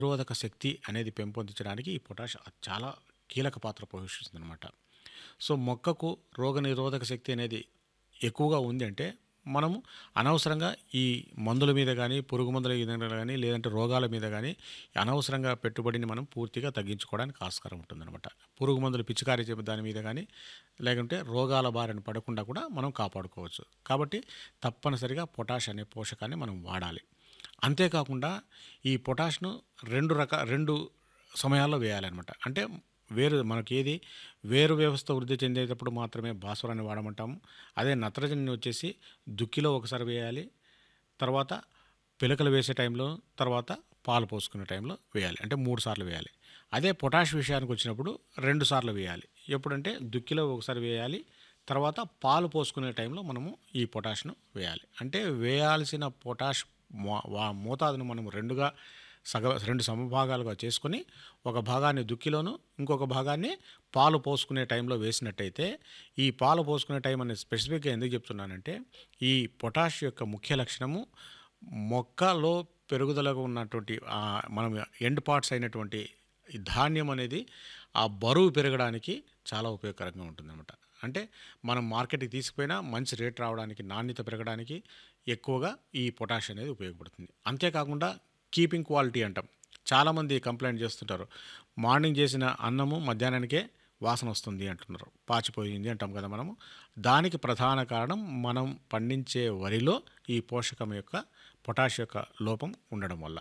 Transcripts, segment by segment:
నిరోధక శక్తి అనేది పెంపొందించడానికి ఈ పొటాష్ చాలా కీలక పాత్ర పోషిస్తుందన్నమాట సో మొక్కకు రోగ నిరోధక శక్తి అనేది ఎక్కువగా ఉంది అంటే మనము అనవసరంగా ఈ మందుల మీద కానీ పురుగు మందుల మీద కానీ లేదంటే రోగాల మీద కానీ అనవసరంగా పెట్టుబడిని మనం పూర్తిగా తగ్గించుకోవడానికి ఆస్కారం ఉంటుందన్నమాట పురుగు మందులు పిచికారీ చెప్పే దాని మీద కానీ లేకుంటే రోగాల బారిన పడకుండా కూడా మనం కాపాడుకోవచ్చు కాబట్టి తప్పనిసరిగా పొటాష్ అనే పోషకాన్ని మనం వాడాలి అంతేకాకుండా ఈ పొటాష్ను రెండు రక రెండు సమయాల్లో వేయాలన్నమాట అంటే వేరు మనకి ఏది వేరు వ్యవస్థ వృద్ధి చెందేటప్పుడు మాత్రమే భాస్వరాన్ని వాడమంటాము అదే నత్రజనిని వచ్చేసి దుక్కిలో ఒకసారి వేయాలి తర్వాత పిలకలు వేసే టైంలో తర్వాత పాలు పోసుకునే టైంలో వేయాలి అంటే మూడు సార్లు వేయాలి అదే పొటాష్ విషయానికి వచ్చినప్పుడు రెండు సార్లు వేయాలి ఎప్పుడంటే దుక్కిలో ఒకసారి వేయాలి తర్వాత పాలు పోసుకునే టైంలో మనము ఈ పొటాష్ను వేయాలి అంటే వేయాల్సిన పొటాష్ మో- వా- మోతాదును మనం రెండుగా సగ రెండు సమభాగాలుగా చేసుకొని ఒక భాగాన్ని దుక్కిలోను ఇంకొక భాగాన్ని పాలు పోసుకునే టైంలో వేసినట్టయితే ఈ పాలు పోసుకునే టైం అనేది స్పెసిఫిక్గా ఎందుకు చెప్తున్నానంటే ఈ పొటాష్ యొక్క ముఖ్య లక్షణము మొక్కలో పెరుగుదలకు ఉన్నటువంటి ఆ, మనం ఎండ్ పార్ట్స్ అయినటువంటి ఈ ధాన్యం అనేది ఆ బరువు పెరగడానికి చాలా ఉపయోగకరంగా ఉంటుందన్నమాట అంటే మనం మార్కెట్కి తీసుకుపోయినా మంచి రేట్ రావడానికి నాణ్యత పెరగడానికి ఎక్కువగా ఈ పొటాష్ అనేది ఉపయోగపడుతుంది అంతేకాకుండా కీపింగ్ క్వాలిటీ అంటాం చాలామంది కంప్లైంట్ చేస్తుంటారు మార్నింగ్ చేసిన అన్నము మధ్యాహ్నానికే వాసన వస్తుంది అంటున్నారు పాచిపోయింది అంటాం కదా మనము దానికి ప్రధాన కారణం మనం పండించే వరిలో ఈ పోషకం యొక్క పొటాష్ యొక్క లోపం ఉండడం వల్ల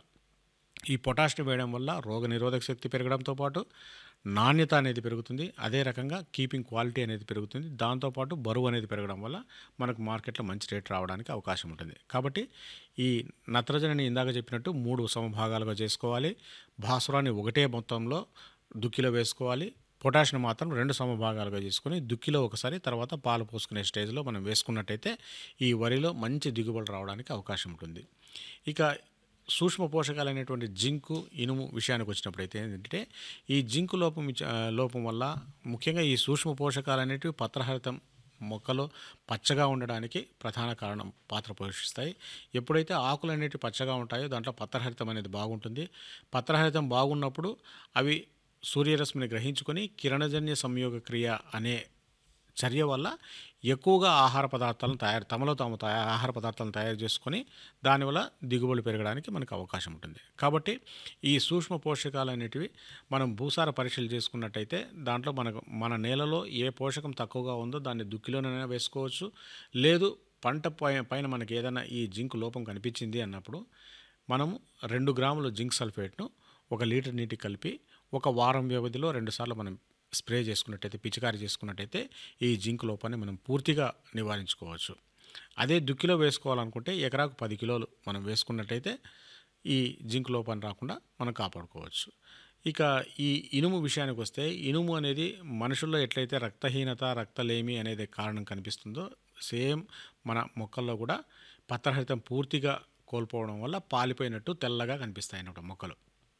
ఈ పొటాష్ని వేయడం వల్ల రోగ నిరోధక శక్తి పెరగడంతో పాటు నాణ్యత అనేది పెరుగుతుంది అదే రకంగా కీపింగ్ క్వాలిటీ అనేది పెరుగుతుంది దాంతోపాటు బరువు అనేది పెరగడం వల్ల మనకు మార్కెట్లో మంచి రేట్ రావడానికి అవకాశం ఉంటుంది కాబట్టి ఈ నత్రజనిని ఇందాక చెప్పినట్టు మూడు సమభాగాలుగా చేసుకోవాలి భాస్వరాన్ని ఒకటే మొత్తంలో దుక్కిలో వేసుకోవాలి పొటాష్ని మాత్రం రెండు సమభాగాలుగా చేసుకొని దుక్కిలో ఒకసారి తర్వాత పాలు పోసుకునే స్టేజ్లో మనం వేసుకున్నట్టయితే ఈ వరిలో మంచి దిగుబడి రావడానికి అవకాశం ఉంటుంది ఇక సూక్ష్మ పోషకాలు అనేటువంటి జింకు ఇనుము విషయానికి వచ్చినప్పుడు అయితే ఏంటంటే ఈ జింకు లోపం ఇచ్చ- ఆ, లోపం వల్ల ముఖ్యంగా ఈ సూక్ష్మ పోషకాలు అనేటివి పత్రహరితం మొక్కలో పచ్చగా ఉండడానికి ప్రధాన కారణం పాత్ర పోషిస్తాయి ఎప్పుడైతే ఆకులు అనేటివి పచ్చగా ఉంటాయో దాంట్లో పత్రహరితం అనేది బాగుంటుంది పత్రహరితం బాగున్నప్పుడు అవి సూర్యరశ్మిని గ్రహించుకొని కిరణజన్య సంయోగ క్రియ అనే చర్య వల్ల ఎక్కువగా ఆహార పదార్థాలను తయారు తమలో తాము తయా ఆహార పదార్థాలను తయారు చేసుకొని దానివల్ల దిగుబడి పెరగడానికి మనకు అవకాశం ఉంటుంది కాబట్టి ఈ సూక్ష్మ పోషకాలు అనేటివి మనం భూసార పరీక్షలు చేసుకున్నట్టయితే దాంట్లో మనకు మన నేలలో ఏ పోషకం తక్కువగా ఉందో దాన్ని దుక్కిలోనైనా వేసుకోవచ్చు లేదు పంట పై- పైన మనకి ఏదైనా ఈ జింక్ లోపం కనిపించింది అన్నప్పుడు మనము రెండు గ్రాముల జింక్ సల్ఫేట్ను ఒక లీటర్ నీటికి కలిపి ఒక వారం వ్యవధిలో రెండుసార్లు మనం స్ప్రే చేసుకున్నట్టయితే పిచికారీ చేసుకున్నట్టయితే ఈ జింక్ లోపాన్ని మనం పూర్తిగా నివారించుకోవచ్చు అదే దుక్కిలో వేసుకోవాలనుకుంటే ఎకరాకు పది కిలోలు మనం వేసుకున్నట్టయితే ఈ జింక్ లోపాన్ని రాకుండా మనం కాపాడుకోవచ్చు ఇక ఈ ఇనుము విషయానికి వస్తే ఇనుము అనేది మనుషుల్లో ఎట్లయితే రక్తహీనత రక్తలేమి అనేది కారణం కనిపిస్తుందో సేమ్ మన మొక్కల్లో కూడా పత్రహరితం పూర్తిగా కోల్పోవడం వల్ల పాలిపోయినట్టు తెల్లగా కనిపిస్తాయి అన్నమాట మొక్కలు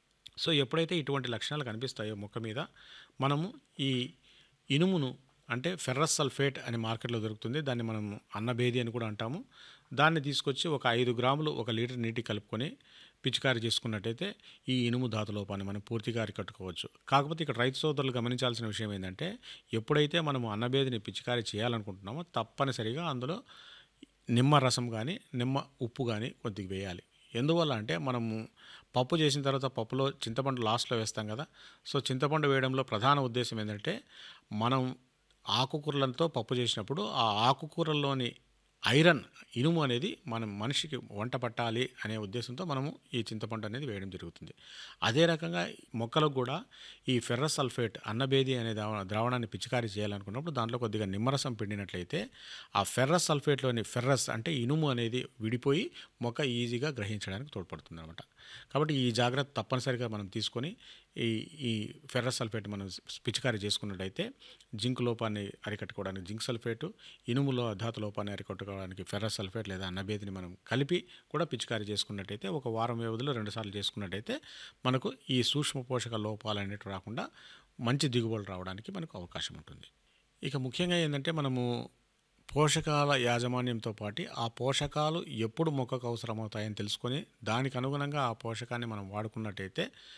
సో ఎప్పుడైతే ఇటువంటి లక్షణాలు కనిపిస్తాయో మొక్క మీద మనము ఈ ఇనుమును అంటే ఫెర్రస్ సల్ఫేట్ అని మార్కెట్లో దొరుకుతుంది దాన్ని మనం అన్నబేది అని కూడా అంటాము దాన్ని తీసుకొచ్చి ఒక ఐదు గ్రాములు ఒక లీటర్ నీటి కలుపుకొని పిచికారీ చేసుకున్నట్టయితే ఈ ఇనుము ధాతు లోపాన్ని మనం పూర్తిగా అరికట్టుకోవచ్చు కాకపోతే ఇక్కడ రైతు సోదరులు గమనించాల్సిన విషయం ఏంటంటే ఎప్పుడైతే మనము అన్నబేదిని పిచికారీ చేయాలనుకుంటున్నామో తప్పనిసరిగా అందులో నిమ్మ రసం కానీ నిమ్మ ఉప్పు కానీ కొద్దిగా వేయాలి ఎందువల్ల అంటే మనము పప్పు చేసిన తర్వాత పప్పులో చింతపండు లాస్ట్లో వేస్తాం కదా సో చింతపండు వేయడంలో ప్రధాన ఉద్దేశం ఏంటంటే మనం ఆకుకూరలతో పప్పు చేసినప్పుడు ఆ ఆకుకూరల్లోని ఐరన్ ఇనుము అనేది మనం మనిషికి వంట పట్టాలి అనే ఉద్దేశంతో మనము ఈ చింతపండు అనేది వేయడం జరుగుతుంది అదే రకంగా మొక్కలకు కూడా ఈ ఫెర్రస్ సల్ఫేట్ అన్నబేది అనే ద్రావ- ద్రావణాన్ని పిచికారీ చేయాలనుకున్నప్పుడు దాంట్లో కొద్దిగా నిమ్మరసం పిండినట్లయితే ఆ ఫెర్రస్ సల్ఫేట్లోని ఫెర్రస్ అంటే ఇనుము అనేది విడిపోయి మొక్క ఈజీగా గ్రహించడానికి తోడ్పడుతుంది అనమాట కాబట్టి ఈ జాగ్రత్త తప్పనిసరిగా మనం తీసుకొని ఈ ఈ ఫెర్రస్ సల్ఫేట్ మనం పిచికారీ చేసుకున్నట్టయితే జింక్ లోపాన్ని అరికట్టుకోవడానికి జింక్ సల్ఫేటు ఇనుములో ధాతు లోపాన్ని అరికట్టుకోవడానికి ఫెర్రస్ సల్ఫేట్ లేదా అన్నబేదిని మనం కలిపి కూడా పిచికారీ చేసుకున్నట్టయితే ఒక వారం వ్యవధిలో రెండుసార్లు చేసుకున్నట్టయితే మనకు ఈ సూక్ష్మ పోషక లోపాలు అనేవి రాకుండా మంచి దిగుబడులు రావడానికి మనకు అవకాశం ఉంటుంది ఇక ముఖ్యంగా ఏంటంటే మనము పోషకాల యాజమాన్యంతో పాటు ఆ పోషకాలు ఎప్పుడు మొక్కకు అవసరమవుతాయని తెలుసుకొని దానికి అనుగుణంగా ఆ పోషకాన్ని మనం వాడుకున్నట్టయితే